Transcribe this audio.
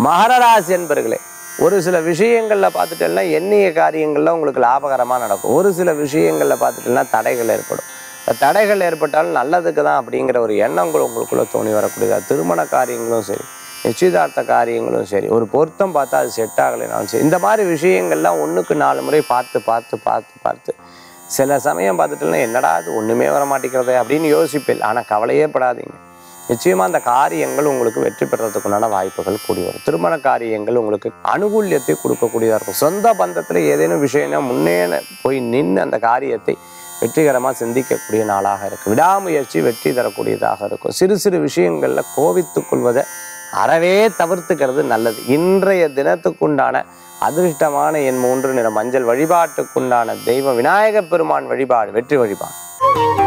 மகர ராசி என்பர்களே ஒரு சில விஷயங்களில் பார்த்துட்டேன்னா எண்ணிய காரியங்களில் உங்களுக்கு லாபகரமாக நடக்கும் ஒரு சில விஷயங்களில் பார்த்துட்டேன்னா தடைகள் ஏற்படும் இந்த தடைகள் ஏற்பட்டாலும் நல்லதுக்கு தான் அப்படிங்கிற ஒரு எண்ணம் கூட உங்களுக்குள்ளே தோணி வரக்கூடியதா திருமண காரியங்களும் சரி நிச்சயதார்த்த காரியங்களும் சரி ஒரு பொருத்தம் பார்த்தா அது செட் ஆகலைனாலும் சரி இந்த மாதிரி விஷயங்கள்லாம் ஒன்றுக்கு நாலு முறை பார்த்து பார்த்து பார்த்து பார்த்து சில சமயம் பார்த்துட்டோம்னா என்னடா அது ஒன்றுமே வர மாட்டேங்கிறதே அப்படின்னு யோசிப்பேன் ஆனால் கவலையே படாதீங்க நிச்சயமாக அந்த காரியங்கள் உங்களுக்கு வெற்றி பெறதுக்குண்டான வாய்ப்புகள் கூடி வரும் திருமண காரியங்கள் உங்களுக்கு அனுகூல்யத்தை கொடுக்கக்கூடியதாக இருக்கும் சொந்த பந்தத்தில் ஏதேனும் விஷயம் முன்னே போய் நின்று அந்த காரியத்தை வெற்றிகரமாக சிந்திக்கக்கூடிய நாளாக இருக்கும் விடாமுயற்சி வெற்றி தரக்கூடியதாக இருக்கும் சிறு சிறு விஷயங்களில் கோவித்துக் கொள்வதை அறவே தவிர்த்துக்கிறது நல்லது இன்றைய தினத்துக்குண்டான அதிர்ஷ்டமான என் மூன்று நிற மஞ்சள் வழிபாட்டுக்குண்டான தெய்வம் விநாயகப் பெருமான் வழிபாடு வெற்றி வழிபாடு